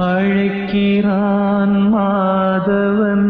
அழைக்கிறான் Madhavan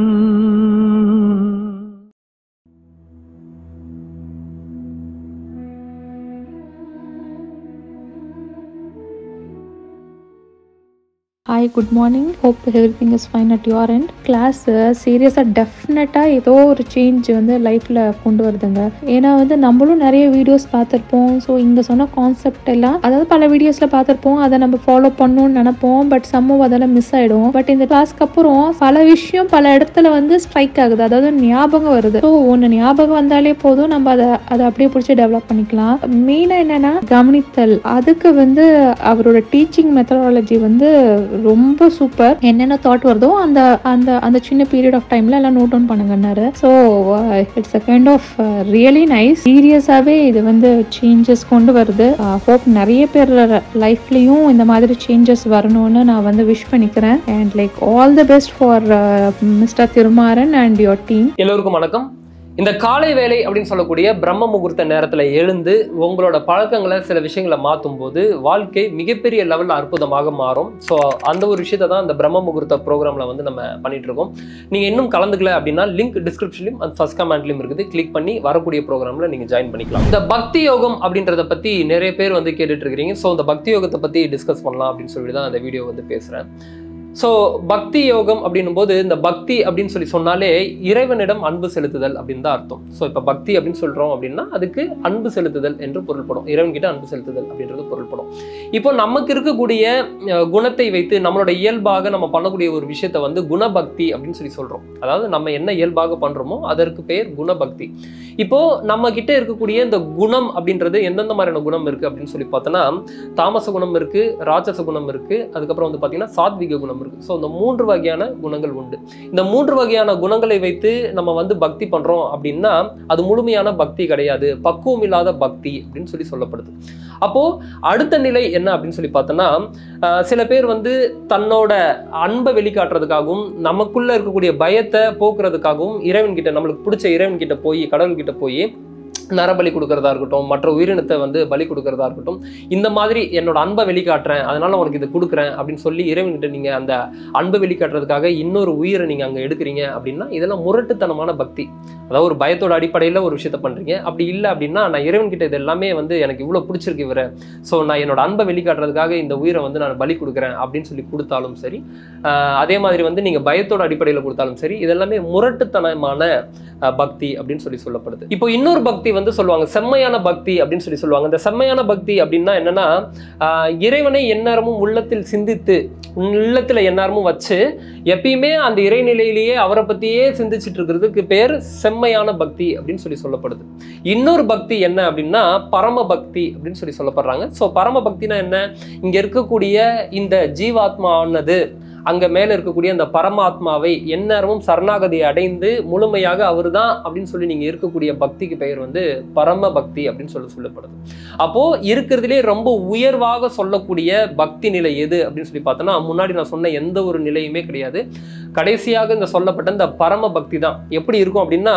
hi good morning hope everything is fine at your end class சீரியஸாக டெஃபினட்டாக ஏதோ ஒரு சேஞ்ச் வந்து லைஃப்பில் கொண்டு வருதுங்க ஏன்னா வந்து நம்மளும் நிறைய வீடியோஸ் பார்த்துருப்போம் ஸோ இங்கே சொன்ன கான்செப்ட் எல்லாம் அதாவது பல வீடியோஸில் பார்த்துருப்போம் அதை நம்ம ஃபாலோ பண்ணணும்னு நினைப்போம் பட் சம்மவ் அதெல்லாம் மிஸ் ஆகிடும் பட் இந்த கிளாஸ்க்கு அப்புறம் பல விஷயம் பல இடத்துல வந்து ஸ்ட்ரைக் ஆகுது அதாவது ஞாபகம் வருது ஸோ ஒன்று ஞாபகம் வந்தாலே போதும் நம்ம அதை அதை அப்படியே பிடிச்சி டெவலப் பண்ணிக்கலாம் மெயினாக என்னென்னா கவனித்தல் அதுக்கு வந்து அவரோட டீச்சிங் மெத்தடாலஜி வந்து ரொம்ப சூப்பர் என்னென்ன தாட் வருதோ அந்த அந்த அந்த சின்ன பீரியட் ஆஃப் டைம்ல எல்லாம் நோட் டவுன் பண்ணுங்கன்னாரு so it's a kind of really nice சீரியஸாகவே இது வந்து சேஞ்சஸ் கொண்டு வருது ஹோப் நிறைய பேர் லைஃப்லையும் இந்த மாதிரி சேஞ்சஸ் வரணும்னு நான் வந்து விஷ் பண்ணிக்கிறேன் and like all the best for mister Thirumaran and your team எல்லோருக்கும் வணக்கம் இந்த காலை வேலை அப்படின்னு சொல்லக்கூடிய பிரம்ம முகூர்த்த நேரத்தில் எழுந்து உங்களோட பழக்கங்களை சில விஷயங்களை மாற்றும் போது வாழ்க்கை மிகப்பெரிய லெவலில் அற்புதமாக மாறும் ஸோ அந்த ஒரு விஷயத்தை தான் இந்த பிரம்ம முகூர்த்த ப்ரோக்ராமில் வந்து நம்ம பண்ணிட்டு இருக்கோம் நீங்கள் இன்னும் கலந்துக்கல அப்படின்னா லிங்க் டிஸ்கிரிப்ஷன்லையும் அந்த ஃபர்ஸ்ட் கமெண்ட்லையும் இருக்குது கிளிக் பண்ணி வரக்கூடிய ப்ரோக்ராமில் நீங்கள் ஜாயின் பண்ணிக்கலாம் இந்த பக்தி யோகம் அப்படின்றத பற்றி நிறைய பேர் வந்து கேட்டுட்டு இருக்கிறீங்க ஸோ இந்த பக்தி யோகத்தை பற்றி டிஸ்கஸ் பண்ணலாம் அப்படின்னு சொல்லிட்டு தான் அந்த வீடியோ வந்து பேசுகிறேன் ஸோ பக்தி யோகம் அப்படின்னும் போது இந்த பக்தி அப்படின்னு சொல்லி சொன்னாலே இறைவனிடம் அன்பு செலுத்துதல் அப்படின்னு தான் அர்த்தம் ஸோ இப்போ பக்தி அப்படின்னு சொல்கிறோம் அப்படின்னா அதுக்கு அன்பு செலுத்துதல் என்று பொருள்படும் இறைவன்கிட்ட அன்பு செலுத்துதல் அப்படின்றது பொருள்படும் இப்போ நமக்கு இருக்கக்கூடிய அஹ், குணத்தை வைத்து நம்மளோட இயல்பாக நம்ம பண்ணக்கூடிய ஒரு விஷயத்தை வந்து குணபக்தி அப்படின்னு சொல்லி சொல்கிறோம் அதாவது நம்ம என்ன இயல்பாக பண்ணுறோமோ அதற்கு பெயர் குணபக்தி இப்போ நம்ம கிட்ட இருக்கக்கூடிய இந்த குணம் அப்படின்றது எந்தெந்த மாதிரியான குணம் இருக்கு அப்படின்னு சொல்லி பார்த்தோன்னா தாமச குணம் இருக்கு ராட்சச குணம் இருக்கு அதுக்கப்புறம் வந்து பார்த்தீங்கன்னா சாத்விக குணம் இருக்கு ஸோ இந்த மூன்று வகையான குணங்கள் உண்டு இந்த மூன்று வகையான குணங்களை வைத்து நம்ம வந்து பக்தி பண்றோம் அப்படின்னா அது முழுமையான பக்தி கிடையாது பக்குவம் இல்லாத பக்தி அப்படின்னு சொல்லி சொல்லப்படுது அப்போ அடுத்த நிலை என்ன அப்படின்னு சொல்லி பார்த்தோன்னா ஆஹ், சில பேர் வந்து தன்னோட அன்பை வெளிக்காட்டுறதுக்காகவும் நமக்குள்ள இருக்கக்கூடிய பயத்தை போக்குறதுக்காகவும் இறைவன் கிட்ட நம்மளுக்கு பிடிச்ச இறைவன் கிட்ட போய் கடவுள் கிட்ட போய் நரபலி கொடுக்கறதா இருக்கட்டும் மற்ற உயிரினத்தை வந்து பலி கொடுக்கறதா இருக்கட்டும் இந்த மாதிரி என்னோட அன்பை வெளிக்காட்டுறேன் அதனால உனக்கு இதை கொடுக்குறேன் அப்படின்னு சொல்லி இறைவன்கிட்ட நீங்க அந்த அன்பை வெளிக்காட்டுறதுக்காக இன்னொரு உயிரை நீங்க அங்க எடுக்கிறீங்க அப்படின்னா இதெல்லாம் முரட்டுத்தனமான பக்தி அதாவது ஒரு பயத்தோட அடிப்படையில் ஒரு விஷயத்த பண்றீங்க அப்படி இல்லை அப்படின்னா நான் இறைவன்கிட்ட இது எல்லாமே வந்து எனக்கு இவ்வளோ பிடிச்சிருக்கு இவரை ஸோ நான் என்னோட அன்பை வெளிக்காட்டுறதுக்காக இந்த உயிரை வந்து நான் பலி கொடுக்குறேன் அப்படின்னு சொல்லி கொடுத்தாலும் சரி ஆஹ் அதே மாதிரி வந்து நீங்க பயத்தோட அடிப்படையில் கொடுத்தாலும் சரி இதெல்லாமே முரட்டுத்தனமான ஆஹ் பக்தி அப்படின்னு சொல்லி சொல்லப்படுது இப்போ இன்னொரு பக்தி வந்து சொல்லுவாங்க செம்மையான பக்தி அப்படின்னு சொல்லி சொல்லுவாங்க இந்த செம்மையான பக்தி அப்படின்னா என்னன்னா ஆஹ் இறைவனை எந்நேரமும் உள்ளத்தில் சிந்தித்து உள்ளத்துல எந்நேரமும் வச்சு எப்பயுமே அந்த இறைநிலையிலேயே அவரை பத்தியே சிந்திச்சிட்டு இருக்கிறதுக்கு பேர் செம்மையான பக்தி அப்படின்னு சொல்லி சொல்லப்படுது இன்னொரு பக்தி என்ன அப்படின்னா பரம பக்தி அப்படின்னு சொல்லி சொல்லப்படுறாங்க ஸோ பரம பக்தினா என்ன இங்க இருக்கக்கூடிய இந்த ஜீவாத்மானது அங்க மேல இருக்கக்கூடிய அந்த பரமாத்மாவை எந்நேரமும் சரணாகதி அடைந்து முழுமையாக அவர்தான் அப்படின்னு சொல்லி நீங்க இருக்கக்கூடிய பக்திக்கு பெயர் வந்து பரம பக்தி அப்படின்னு சொல்லி சொல்லப்படுது அப்போ இருக்கிறதுலே ரொம்ப உயர்வாக சொல்லக்கூடிய பக்தி நிலை எது அப்படின்னு சொல்லி பார்த்தோன்னா முன்னாடி நான் சொன்ன எந்த ஒரு நிலையுமே கிடையாது கடைசியாக இந்த சொல்லப்பட்ட இந்த பரம பக்தி தான் எப்படி இருக்கும் அப்படின்னா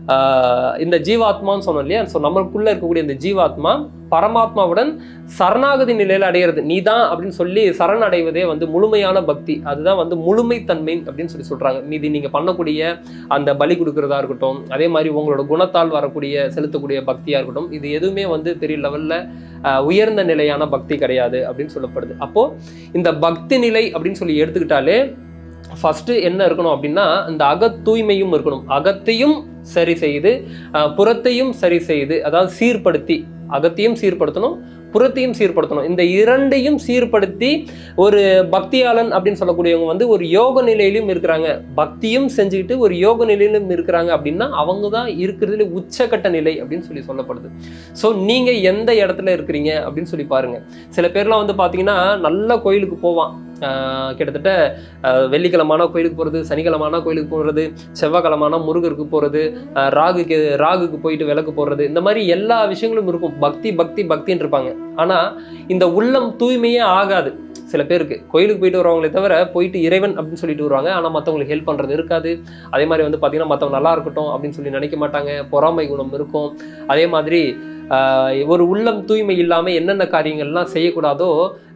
ஆஹ் இந்த ஜீவாத்மான்னு சொன்னோம் இல்லையா ஸோ நம்மளுக்குள்ள இருக்கக்கூடிய இந்த ஜீவாத்மா பரமாத்மாவுடன் சரணாகதி நிலையில அடையிறது நீதான் அப்படின்னு சொல்லி சரண் அடைவதே வந்து முழுமையான பக்தி அதுதான் வந்து முழுமைத்தன்மை அப்படின்னு சொல்லி சொல்றாங்க மீதி நீங்க பண்ணக்கூடிய அந்த பலி கொடுக்கறதா இருக்கட்டும் அதே மாதிரி உங்களோட குணத்தால் வரக்கூடிய செலுத்தக்கூடிய பக்தியா இருக்கட்டும் இது எதுவுமே வந்து பெரிய லெவல்ல ஆஹ், உயர்ந்த நிலையான பக்தி கிடையாது அப்படின்னு சொல்லப்படுது அப்போ இந்த பக்தி நிலை அப்படின்னு சொல்லி எடுத்துக்கிட்டாலே ஃபர்ஸ்ட் என்ன இருக்கணும் அப்படின்னா இந்த அகத் தூய்மையும் இருக்கணும் அகத்தையும் சரி செய்து அஹ், புறத்தையும் சரி செய்து அதாவது சீர்படுத்தி அகத்தையும் சீர்படுத்தணும் புறத்தையும் சீர்படுத்தணும் இந்த இரண்டையும் சீர்படுத்தி ஒரு பக்தியாளன் அப்படின்னு சொல்லக்கூடியவங்க வந்து ஒரு யோக நிலையிலும் இருக்கிறாங்க பக்தியும் செஞ்சுக்கிட்டு ஒரு யோக நிலையிலும் இருக்கிறாங்க அப்படின்னா அவங்க தான் இருக்கிறதுல உச்சக்கட்ட நிலை அப்படின்னு சொல்லி சொல்லப்படுது ஸோ நீங்க எந்த இடத்துல இருக்கிறீங்க அப்படின்னு சொல்லி பாருங்க சில பேர்லாம் வந்து பார்த்தீங்கன்னா நல்ல கோயிலுக்கு போவான் ஆஹ் கிட்டத்தட்ட ஆஹ் வெள்ளிக்கிழமான கோயிலுக்கு போகிறது சனிக்கிழமான கோயிலுக்கு போகிறது செவ்வாய்க்கிழமான முருகருக்கு போகிறது ராகுக்கு ராகுக்கு போயிட்டு விளக்கு போடுறது இந்த மாதிரி எல்லா விஷயங்களும் இருக்கும் பக்தி பக்தி பக்தின்னு இருப்பாங்க ஆனால் இந்த உள்ளம் தூய்மையே ஆகாது சில பேருக்கு கோயிலுக்கு போயிட்டு வருவாங்களே தவிர போயிட்டு இறைவன் அப்படின்னு சொல்லிட்டு வருவாங்க ஆனால் மற்றவங்களுக்கு ஹெல்ப் பண்ணுறது இருக்காது அதே மாதிரி வந்து பார்த்தீங்கன்னா மற்றவங்க நல்லா இருக்கட்டும் அப்படின்னு சொல்லி நினைக்க மாட்டாங்க பொறாமை குணம் இருக்கும் அதே மாதிரி ஆஹ் ஒரு உள்ளம் தூய்மை இல்லாமல் என்னென்ன காரியங்கள்லாம் செய்யக்கூடாதோ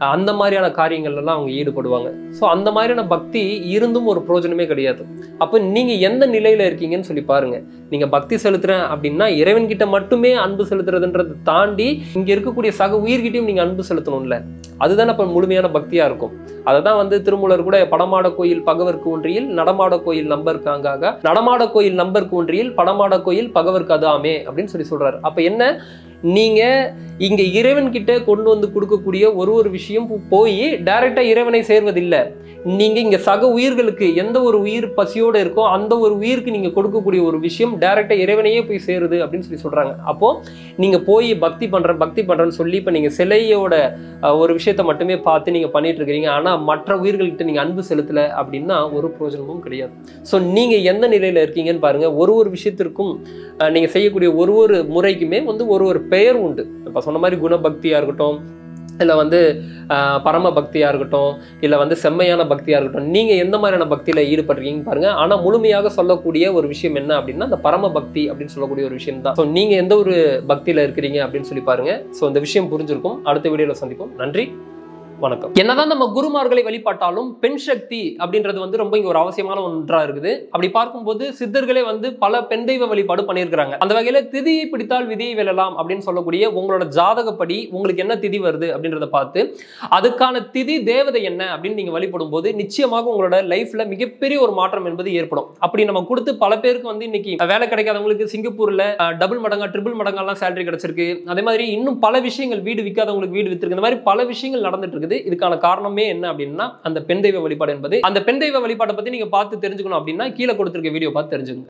அந்த மாதிரியான காரியங்கள்ல எல்லாம் அவங்க ஈடுபடுவாங்க ஸோ அந்த மாதிரியான பக்தி இருந்தும் ஒரு பிரயோஜனமே கிடையாது அப்போ நீங்க எந்த நிலையில இருக்கீங்கன்னு சொல்லி பாருங்க நீங்க பக்தி செலுத்துறேன் அப்படின்னா இறைவன் கிட்ட மட்டுமே அன்பு செலுத்துறதுன்றதை தாண்டி இங்க இருக்கக்கூடிய சக உயிர்கிட்டயும் நீங்க அன்பு செலுத்தணும்ல அதுதான் அப்ப முழுமையான பக்தியா இருக்கும் அதை தான் வந்து திருமூலர் கூட படமாட கோயில் பகவர்க்கு ஒன்றியில் நடமாட கோயில் நம்பருக்கு அங்காக நடமாட கோயில் நம்பருக்கு ஒன்றியில் படமாட கோயில் பகவர்க்கு அதாமே அப்படின்னு சொல்லி சொல்றாரு அப்ப என்ன நீங்க இங்க இறைவன் கிட்ட கொண்டு வந்து கொடுக்கக்கூடிய ஒரு ஒரு விஷயம் போய் டைரக்டா இறைவனை சேர்வதில்லை நீங்க இங்க சக உயிர்களுக்கு எந்த ஒரு உயிர் பசியோட இருக்கோ அந்த ஒரு உயிருக்கு நீங்க கொடுக்கக்கூடிய ஒரு விஷயம் டைரக்டா இறைவனையே போய் சேருது அப்படின்னு சொல்லி சொல்றாங்க அப்போ நீங்க போய் பக்தி பண்றேன் பக்தி பண்றேன்னு சொல்லி இப்ப நீங்க சிலையோட அஹ், ஒரு விஷயத்த மட்டுமே பார்த்து நீங்க பண்ணிட்டு இருக்கிறீங்க ஆனா மற்ற உயிர்கள்கிட்ட நீங்க அன்பு செலுத்தல அப்படின்னா ஒரு பிரயோஜனமும் கிடையாது ஸோ நீங்க எந்த நிலையில இருக்கீங்கன்னு பாருங்க ஒரு ஒரு விஷயத்திற்கும் அஹ், நீங்க செய்யக்கூடிய ஒரு ஒரு முறைக்குமே வந்து ஒரு ஒரு பெயர் உண்டு இப்ப சொன்ன மாதிரி குணபக்தியா இருக்கட்டும் இல்லை வந்து ஆஹ், பரம பக்தியா இருக்கட்டும் இல்லை வந்து செம்மையான பக்தியா இருக்கட்டும் நீங்க எந்த மாதிரியான பக்தியில ஈடுபடுறீங்கன்னு பாருங்க ஆனா முழுமையாக சொல்லக்கூடிய ஒரு விஷயம் என்ன அப்படின்னா அந்த பரம பக்தி அப்படின்னு சொல்லக்கூடிய ஒரு விஷயம் தான் ஸோ நீங்க எந்த ஒரு பக்தியில இருக்கிறீங்க அப்படின்னு சொல்லி பாருங்க ஸோ இந்த விஷயம் புரிஞ்சிருக்கும் அடுத்த வீடியோல சந்திப்போம் நன்றி வணக்கம் என்னதான் நம்ம குருமார்களை வழிபாட்டாலும் பெண் சக்தி அப்படின்றது வந்து ரொம்ப இங்க ஒரு அவசியமான ஒன்றா இருக்குது அப்படி பார்க்கும்போது சித்தர்களே வந்து பல பெண் தெய்வ வழிபாடு பண்ணியிருக்கிறாங்க அந்த வகையில திதியை பிடித்தால் விதியை வெல்லலாம் அப்படின்னு சொல்லக்கூடிய உங்களோட ஜாதகப்படி உங்களுக்கு என்ன திதி வருது அப்படின்றத பார்த்து அதுக்கான திதி தேவதை என்ன அப்படின்னு நீங்க வழிபடும் போது நிச்சயமாக உங்களோட லைஃப்ல மிகப்பெரிய ஒரு மாற்றம் என்பது ஏற்படும் அப்படி நம்ம கொடுத்து பல பேருக்கு வந்து இன்னைக்கு வேலை கிடைக்காதவங்களுக்கு சிங்கப்பூர்ல டபுள் மடங்கா ட்ரிபிள் மடங்கெல்லாம் சேலரி கிடைச்சிருக்கு அதே மாதிரி இன்னும் பல விஷயங்கள் வீடு விற்காதவங்களுக்கு வீடு வித்திருக்கு இந்த மாதிரி பல விஷயங்கள் நடந்துட்டு இருக்குது இதுக்கான காரணமே என்ன அப்படின்னா அந்த பெண் தெய்வ வழிபாடு என்பது அந்த பெண் தெய்வ வழிபாட்டை பத்தி நீங்க பார்த்து தெரிஞ்சுக்கணும் அப்படின்னா கீழே கொடுத்திருக்க வீடியோ பார்த்து தெரிஞ்சுக்கணும்